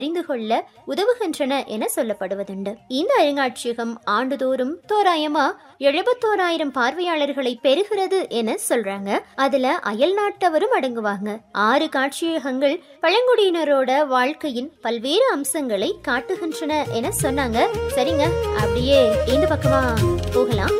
அறிந்து கொள்ள உதவுகின்றன என சொல்லப்படுவதுண்டு இந்த அருங்காட்சியகம் ஆண்டுதோறும் தோராயமா எழுபத்தோராயிரம் பார்வையாளர்களை பெறுகிறது என சொல்றாங்க அதுல அயல் நாட்டவரும் அடங்குவாங்க ஆறு காட்சியகங்கள் பழங்குடியினரோட வாழ்க்கையின் பல்வேறு அம்சங்களை காட்டுகின்றன என சொன்னாங்க சரிங்க அப்படியே இந்த பக்கமா போகலாம்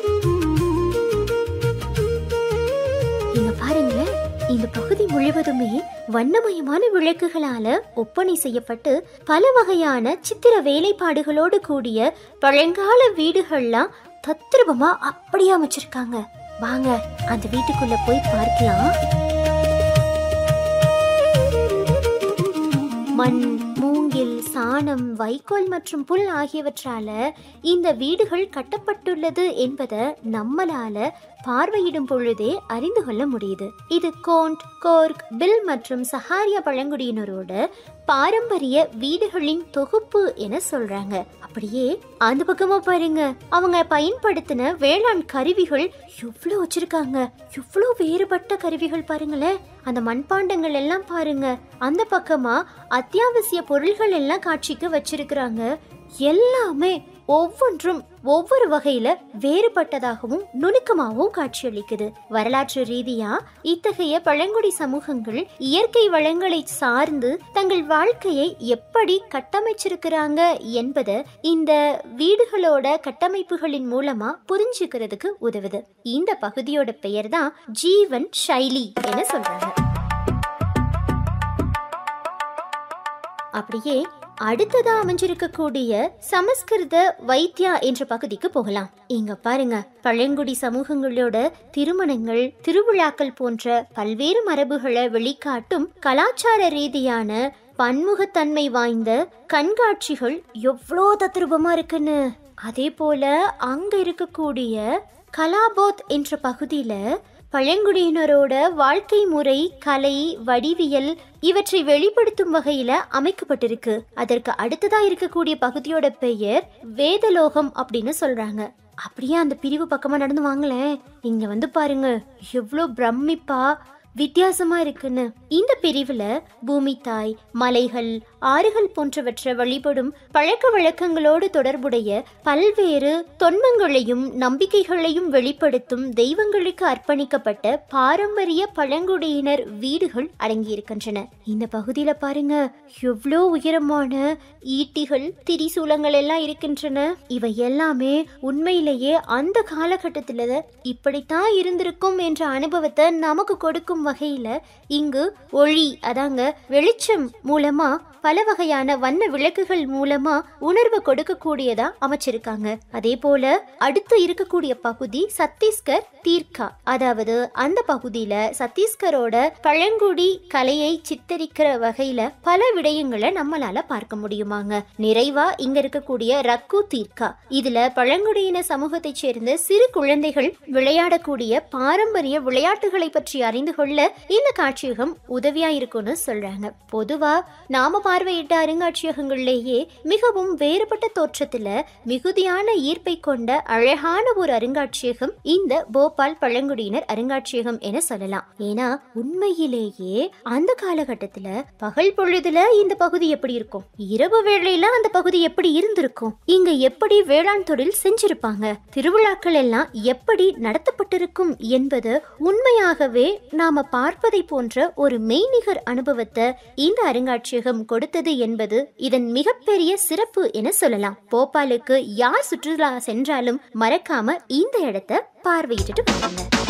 இங்க பாருங்க இந்த பகுதி முழுவதுமே வண்ணமயமான விளக்குகளால ஒப்பனை செய்யப்பட்டு பல வகையான சித்திர வேலைப்பாடுகளோடு கூடிய பழங்கால வீடுகள்லாம் தத்ரூபமா அப்படியே அமைச்சிருக்காங்க வாங்க அந்த வீட்டுக்குள்ள போய் பார்க்கலாம் மண் மூங்கில் சாணம் வைக்கோல் மற்றும் புல் ஆகியவற்றால இந்த வீடுகள் கட்டப்பட்டுள்ளது என்பதை நம்மளால பார்வையிடும் பொழுதே அறிந்து கொள்ள முடியுது இது கோண்ட் கோர்க் பில் மற்றும் சஹாரியா பழங்குடியினரோட பாரம்பரிய வீடுகளின் தொகுப்பு என சொல்றாங்க அப்படியே அந்த பக்கமா பாருங்க அவங்க பயன்படுத்தின வேளாண் கருவிகள் எவ்வளோ வச்சிருக்காங்க எவ்வளோ வேறுபட்ட கருவிகள் பாருங்களேன் அந்த மண்பாண்டங்கள் எல்லாம் பாருங்க அந்த பக்கமா அத்தியாவசிய பொருள்கள் எல்லாம் காட்சிக்கு வச்சிருக்கிறாங்க எல்லாமே ஒவ்வொன்றும் ஒவ்வொரு வகையில வேறுபட்டதாகவும் நுணுக்கமாகவும் காட்சியளிக்குது வரலாற்று ரீதியா இத்தகைய பழங்குடி சமூகங்கள் இயற்கை வளங்களை சார்ந்து தங்கள் வாழ்க்கையை எப்படி கட்டமைச்சிருக்கிறாங்க என்பதை இந்த வீடுகளோட கட்டமைப்புகளின் மூலமா புரிஞ்சுக்கிறதுக்கு உதவுது இந்த பகுதியோட பெயர் தான் ஜீவன் ஷைலி என சொல்றாங்க அப்படியே அடுத்ததா அமைஞ்சிருக்கக்கூடிய சமஸ்கிருத வைத்தியா என்ற பகுதிக்கு போகலாம் இங்க பாருங்க பழங்குடி சமூகங்களோட திருமணங்கள் திருவிழாக்கள் போன்ற பல்வேறு மரபுகளை வெளிக்காட்டும் கலாச்சார ரீதியான பன்முகத்தன்மை வாய்ந்த கண்காட்சிகள் எவ்வளோ தத்ரூபமா இருக்குன்னு அதே போல அங்க இருக்கக்கூடிய கலாபோத் என்ற பகுதியில பழங்குடியினரோட வாழ்க்கை முறை கலை வடிவியல் இவற்றை வெளிப்படுத்தும் வகையில அமைக்கப்பட்டிருக்கு அதற்கு அடுத்ததா இருக்கக்கூடிய பகுதியோட பெயர் வேதலோகம் அப்படின்னு சொல்றாங்க அப்படியே அந்த பிரிவு பக்கமா நடந்து வாங்களேன் இங்க வந்து பாருங்க எவ்வளோ பிரமிப்பா வித்தியாசமா இருக்குன்னு இந்த பிரிவுல பூமி தாய் மலைகள் ஆறுகள் போன்றவற்றை வழிபடும் பழக்க வழக்கங்களோடு தொடர்புடைய பல்வேறு தொன்மங்களையும் நம்பிக்கைகளையும் வெளிப்படுத்தும் தெய்வங்களுக்கு அர்ப்பணிக்கப்பட்ட பாரம்பரிய பழங்குடியினர் வீடுகள் அடங்கியிருக்கின்றன இந்த பகுதியில பாருங்க எவ்வளோ உயரமான ஈட்டிகள் திரிசூலங்கள் எல்லாம் இருக்கின்றன இவை எல்லாமே உண்மையிலேயே அந்த காலகட்டத்துல இப்படித்தான் இருந்திருக்கும் என்ற அனுபவத்தை நமக்கு கொடுக்கும் வகையில இங்கு ஒளி அதாங்க வெளிச்சம் மூலமா பல வகையான வண்ண விளக்குகள் மூலமா உணர்வு கொடுக்கக்கூடியதா அமைச்சிருக்காங்க அதே போல அடுத்து இருக்கக்கூடிய பகுதி சத்தீஸ்கர் தீர்க்கா அதாவது அந்த பகுதியில சத்தீஸ்கரோட பழங்குடி கலையை சித்தரிக்கிற வகையில பல விடயங்களை நம்மளால பார்க்க முடியுமாங்க நிறைவா இங்க இருக்கக்கூடிய ரக்கு தீர்க்கா இதுல பழங்குடியின சமூகத்தைச் சேர்ந்த சிறு குழந்தைகள் விளையாடக்கூடிய பாரம்பரிய விளையாட்டுகளை பற்றி அறிந்து கொள்ள இந்த காட்சியகம் உதவியா இருக்கும்னு சொல்றாங்க பொதுவா நாம பார்வையிட்ட அருங்காட்சியகங்கள்லேயே மிகவும் வேறுபட்ட தோற்றத்துல மிகுதியான ஈர்ப்பை கொண்ட அழகான ஒரு அருங்காட்சியகம் இந்த போபால் பழங்குடியினர் அருங்காட்சியகம் என சொல்லலாம் ஏன்னா உண்மையிலேயே அந்த காலகட்டத்துல பகல் பொழுதுல இந்த பகுதி எப்படி இருக்கும் இரவு வேளையில அந்த பகுதி எப்படி இருந்திருக்கும் இங்க எப்படி வேளாண் தொழில் செஞ்சிருப்பாங்க திருவிழாக்கள் எல்லாம் எப்படி நடத்தப்பட்டிருக்கும் என்பது உண்மையாகவே நாம பார்ப்பதை போன்ற ஒரு மெய்நிகர் அனுபவத்தை இந்த அருங்காட்சியகம் கொடுத்தது என்பது இதன் மிகப்பெரிய சிறப்பு என சொல்லலாம் போபாலுக்கு யார் சுற்றுலா சென்றாலும் மறக்காம இந்த இடத்தை பார்வையிட்டுட்டு வாங்க